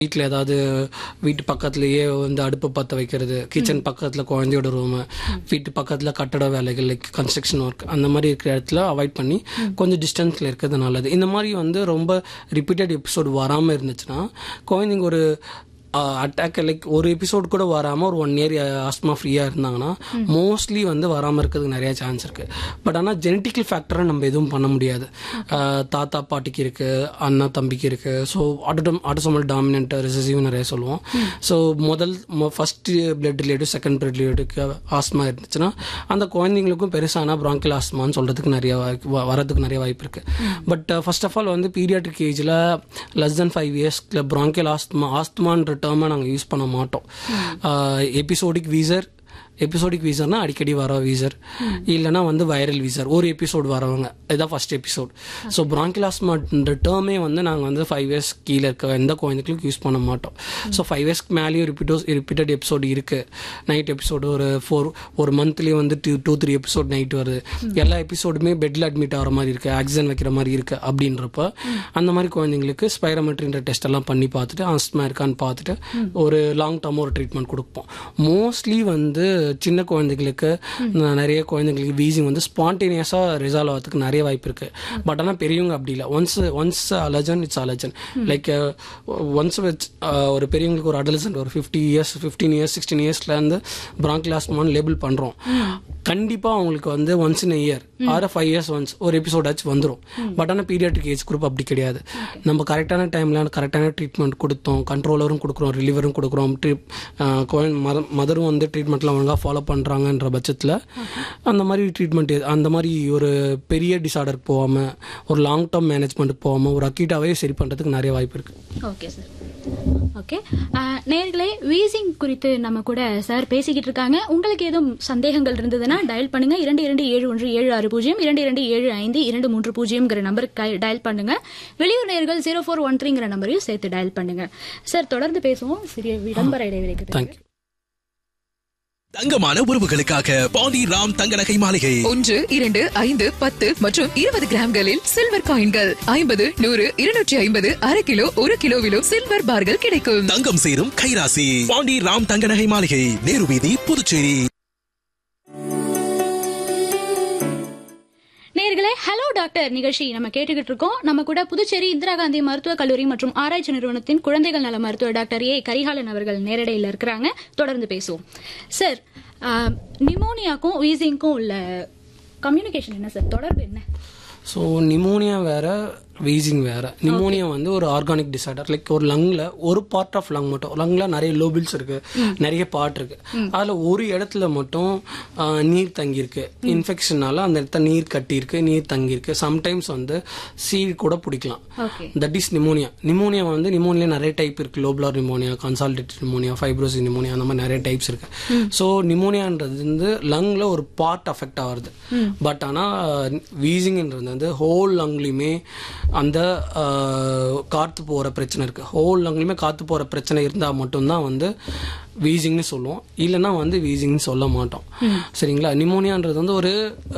வீட்டில் ஏதாவது வீட்டு பக்கத்துலேயே வந்து அடுப்பு பற்ற வைக்கிறது கிச்சன் பக்கத்தில் குழந்தையோட ரூமு வீட்டு பக்கத்தில் கட்டட வேலைகள் லைக் கன்ஸ்ட்ரக்ஷன் ஒர்க் அந்த மாதிரி இருக்கிற இடத்துல அவாய்ட் பண்ணி கொஞ்சம் டிஸ்டன்ஸில் இருக்கிறது நல்லது இந்த மாதிரி வந்து ரொம்ப ரிப்பீட்டட் எபிசோடு வராமல் இருந்துச்சுன்னா குழந்தைங்க ஒரு அட்டாக் லைக் ஒரு எபிசோட் கூட வராமல் ஒரு ஒன் இயர் ஆஸ்மா ஃப்ரீயாக இருந்தாங்கன்னா மோஸ்ட்லி வந்து வராமல் இருக்கிறதுக்கு நிறைய சான்ஸ் இருக்குது பட் ஆனால் ஜெனட்டிக்கல் ஃபேக்டரை நம்ம எதுவும் பண்ண முடியாது ஆஹ் தாத்தா பாட்டிக்கு இருக்குது அண்ணா தம்பிக்கு இருக்குது ஸோ ஆட்டோடம் ஆட்டோசோமல் டாமினன்ட் ரிசசிவ் நிறைய சொல்லுவோம் ஸோ முதல் first blood relative second blood ரிலேட்டிவ்க்கு ஆஸ்மா இருந்துச்சுன்னா அந்த குழந்தைங்களுக்கும் பெருசான ப்ராங்கில் ஆஸ்மான்னு சொல்கிறதுக்கு நிறைய வாய்ப்பு- வ- வரதுக்கு நிறைய வாய்ப்பு இருக்குது பட் ஃபர்ஸ்ட் ஆஃப் ஆல் வந்து பீடியாட்ரிக் ஏஜில் லெஸ் தென் ஃபைவ் இயர்ஸ்ல ப்ராங்கியல் ஆஸ்மா ஆஸ்துமான்ற டேர்மை நாங்கள் யூஸ் பண்ண மாட்டோம் எபிசோடிக் வீசர் எபிசோடிக் வீசர்னா அடிக்கடி வர வீசர் இல்லைனா வந்து வைரல் வீசர் ஒரு எபிசோடு வரவங்க இதுதான் ஃபர்ஸ்ட் எபிசோட் ஸோ ப்ராங்கிலாஸ்மான்ற டேர்மே வந்து நாங்கள் வந்து ஃபைவ் இயர்ஸ் கீழே இருக்க எந்த குழந்தைகளுக்கும் யூஸ் பண்ண மாட்டோம் ஸோ ஃபைவ் இயர்ஸ்க்கு மேலேயும் ரிப்பீட்டோஸ் ரிப்பீட்டட் எபிசோடு இருக்குது நைட் எபிசோடு ஒரு ஃபோர் ஒரு மந்த்லேயே வந்து two two three episode night வருது எல்லா எபிசோடுமே பெட்டில் அட்மிட் ஆகிற மாதிரி இருக்குது ஆக்சிஜன் வைக்கிற மாதிரி இருக்குது அப்படின்றப்ப அந்த மாதிரி குழந்தைங்களுக்கு ஸ்பைரமெட்ரின்ற டெஸ்ட் எல்லாம் பண்ணி பார்த்துட்டு ஆஸ்மா இருக்கான்னு பார்த்துட்டு ஒரு லாங் டேர்ம் ஒரு ட்ரீட்மெண்ட் கொடுப்போம் மோஸ்ட்லி வந்து சின்ன குழந்தைங்களுக்கு ந- நிறைய குழந்தைங்களுக்கு வீசிங் வந்து ஸ்பான்டேனியஸாக ரிசால்வ் ஆகிறதுக்கு நிறைய வாய்ப்பு இருக்கு பட் ஆனால் பெரியவங்க அப்படி இல்லை once once allergen it's allergen like once ஒரு பெரியவங்களுக்கு ஒரு அடலசன்ட் ஒரு fifty years fifteen years sixteen இயர்ஸ்லேருந்து பிராங்க்லாஸ்மான் லேபிள் பண்ணுறோம் கண்டிப்பாக அவங்களுக்கு வந்து ஒன்ஸ் இன் இயர் ஆறு ஃபைவ் இயர்ஸ் ஒன்ஸ் ஒரு எபிசோட் ஆச்சு வந்துடும் பட் ஆனால் பீடியாட்ரிக் ஏஜ் குரூப் அப்படி கிடையாது நம்ம கரெக்டான டைமில் கரெக்டான ட்ரீட்மெண்ட் கொடுத்தோம் கண்ட்ரோலரும் கொடுக்குறோம் ரிலீவரும் கொடுக்குறோம் ட்ரீட் மதரும் வந்து ட்ரீட்மெண்ட்லாம் ஒழுங்காக ஃபாலோ பண்ணுறாங்கன்ற பட்சத்தில் அந்த மாதிரி ட்ரீட்மெண்ட் அந்த மாதிரி ஒரு பெரிய டிசார்டருக்கு போகாமல் ஒரு லாங் டேர்ம் மேனேஜ்மெண்ட்டுக்கு போகாமல் ஒரு அக்யூட்டாகவே சரி பண்ணுறதுக்கு நிறைய வாய்ப்பு இருக்குது ஓகே சார் ஓகே நேர்களே வீசிங் குறித்து நம்ம கூட சார் பேசிக்கிட்டு இருக்காங்க உங்களுக்கு ஏதும் சந்தேகங்கள் இருந்ததுன்னா டயல் பண்ணுங்க இரண்டு இரண்டு ஏழு ஒன்று ஏழு ஆறு பூஜ்ஜியம் இரண்டு இரண்டு ஏழு ஐந்து இரண்டு மூன்று பூஜ்ஜியம்ங்கிற நம்பருக்கு டயல் பண்ணுங்க வெளியூர் நேர்கள் ஜீரோ ஃபோர் ஒன் த்ரீங்கிற நம்பரையும் சேர்த்து டயல் பண்ணுங்க சார் தொடர்ந்து பேசுவோம் சிறிய விளம்பர இடைவெளிக்கு பிறகு. தேங்க்யூ தங்கமான உறவுகளுக்காக பாண்டி ராம் தங்க நகை மாளிகை ஒன்று இரண்டு ஐந்து பத்து மற்றும் இருபது கிராம்களில் சில்வர் காயின்கள் ஐம்பது நூறு இருநூற்றி ஐம்பது அரை கிலோ ஒரு கிலோவிலும் சில்வர் பார்கள் கிடைக்கும் தங்கம் சேரும் கைராசி பாண்டி ராம் தங்க நகை மாளிகை நேரு வீதி புதுச்சேரி நேர்களே ஹலோ டாக்டர் நிகழ்ச்சி நம்ம கேட்டுக்கிட்டு இருக்கோம் நம்ம கூட புதுச்சேரி இந்திரா காந்தி மருத்துவக் கல்லூரி மற்றும் ஆராய்ச்சி நிறுவனத்தின் குழந்தைகள் நல மருத்துவர் டாக்டர் ஏ கரிகாலன் அவர்கள் நேரடியில் இருக்கிறாங்க தொடர்ந்து பேசுவோம் சார் நிமோனியாக்கும் வீசிங்க்கும் உள்ள கம்யூனிகேஷன் என்ன சார் தொடர்பு என்ன ஸோ நிமோனியா வேற வீசிங் வேற நிமோனியா வந்து ஒரு ஆர்கானிக் டிசார்டர் லைக் ஒரு லங்ல ஒரு பார்ட் ஆஃப் லங் மட்டும் லங்ல நிறைய லோபில்ஸ் இருக்கு நிறைய பார்ட் இருக்கு அதுல ஒரு இடத்துல மட்டும் ஆஹ், நீர் தங்கியிருக்கு இன்ஃபெக்ஷனால அந்த இடத்துல நீர் கட்டி இருக்கு நீர் தங்கியிருக்கு சம்டைம்ஸ் வந்து சீல் கூட பிடிக்கலாம் okay that is pneumonia pneumonia வந்து நிமோனியா நிறைய டைப் இருக்கு lobular pneumonia consolidated pneumonia fibrosis pneumonia அந்த மாதிரி நிறைய டைப்ஸ் இருக்கு ஸோ நிமோனியான்றது வந்து லங்ல ஒரு பார்ட் அஃபெக்ட் ஆகுது பட் ஆனால் வீசிங்ன்றது வந்து ஹோல் லங்லையுமே அந்த ஆஹ், காத்து போகிற பிரச்சனை இருக்கு ஹோல் லங்லையுமே காத்து போகிற பிரச்சனை இருந்தால் மட்டும்தான் வந்து வீசிங்னு சொல்லுவோம் இல்லைன்னா வந்து வீசிங்னு சொல்ல மாட்டோம் சரிங்களா நிமோனியான்றது வந்து ஒரு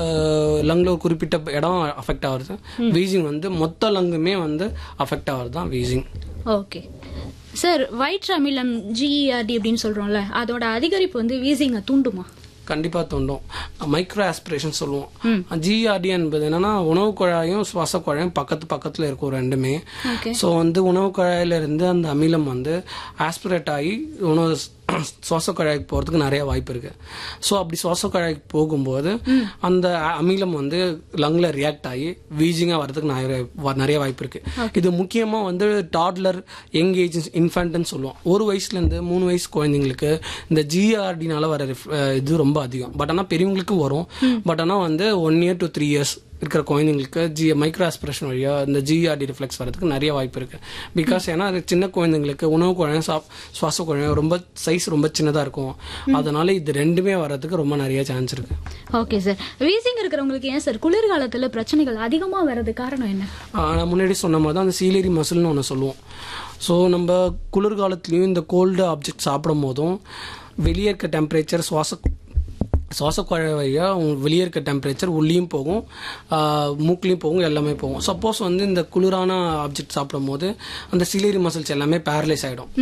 லங்ல ஒரு குறிப்பிட்ட இடம் அஃபெக்ட் ஆகுறது வீசிங் வந்து மொத்த லங்குமே வந்து அஃபெக்ட் ஆகுறது தான் வீசிங் ஓகே சார் வயிற்று அமிலம் ஜிஇஆர்டி அப்படின்னு சொல்றோம்ல அதோட அதிகரிப்பு வந்து வீசிங்கை தூண்டுமா கண்டிப்பா தோண்டும் மைக்ரோ ஆஸ்பிரேஷன் சொல்லுவோம் ஜிஆர்டி என்பது என்னன்னா உணவு குழாயும் சுவாச குழாயும் பக்கத்து பக்கத்துல இருக்கும் ரெண்டுமே ஓகே ஸோ வந்து உணவு குழாயில இருந்து அந்த அமிலம் வந்து ஆஸ்பிரேட் ஆகி உணவு சுவாச குழாய்க்கு போகிறதுக்கு நிறைய வாய்ப்பு இருக்கு ஸோ அப்படி சுவாச குழாய்க்கு போகும்போது அந்த அ- அமிலம் வந்து லங்ல ரியாக்ட் ஆகி வீசிங்காக வர்றதுக்கு நிறைய வ- நிறைய வாய்ப்பு இருக்கு இது முக்கியமாக வந்து டாட்லர் யங் ஏஜ் இன்ஃபேண்ட்னு சொல்லுவோம் ஒரு வயசுலேருந்து மூணு வயசு குழந்தைங்களுக்கு இந்த ஜிஆர்டினால வர ref- அஹ் இது ரொம்ப அதிகம் பட் ஆனால் பெரியவங்களுக்கும் வரும் பட் ஆனால் வந்து one year to three years இருக்கிற குழந்தைங்களுக்கு ஜி மைக்ரோ ஆஸ்பிரேஷன் வழியா இந்த ஜிஆர்டி ரிஃப்ளெக்ஸ் வரதுக்கு நிறைய வாய்ப்பு இருக்கு பிகாஸ் ஏன்னா அது சின்ன குழந்தைங்களுக்கு உணவு குழாயும் சா- சுவாச குழாயும் ரொம்ப சைஸ் ரொம்ப சின்னதாக இருக்கும் அதனால இது ரெண்டுமே வர்றதுக்கு ரொம்ப நிறைய சான்ஸ் இருக்கு ஓகே சார் வீசிங் இருக்கிறவங்களுக்கு ஏன் சார் குளிர்காலத்துல பிரச்சனைகள் அதிகமா வர்றது காரணம் என்ன ஆஹ் நான் முன்னாடி சொன்ன மாதிரி தான் அந்த சீலேரி மசில்னு ஒன்று சொல்லுவோம் ஸோ நம்ம குளிர்காலத்துலேயும் இந்த கோல்டு ஆப்ஜெக்ட் சாப்பிடும் போதும் வெளியே இருக்க டெம்பரேச்சர் சுவாச சுவாசக்குழாய் வழியாக உங்களுக்கு வெளியே இருக்க டெம்பரேச்சர் உள்ளேயும் போகும் ஆஹ் மூக்குலேயும் போகும் எல்லாமே போகும் சப்போஸ் வந்து இந்த குளிரான ஆப்ஜெக்ட் சாப்பிடும் போது அந்த சிலேரி மசில்ஸ் எல்லாமே பேரலைஸ் ஆகிடும்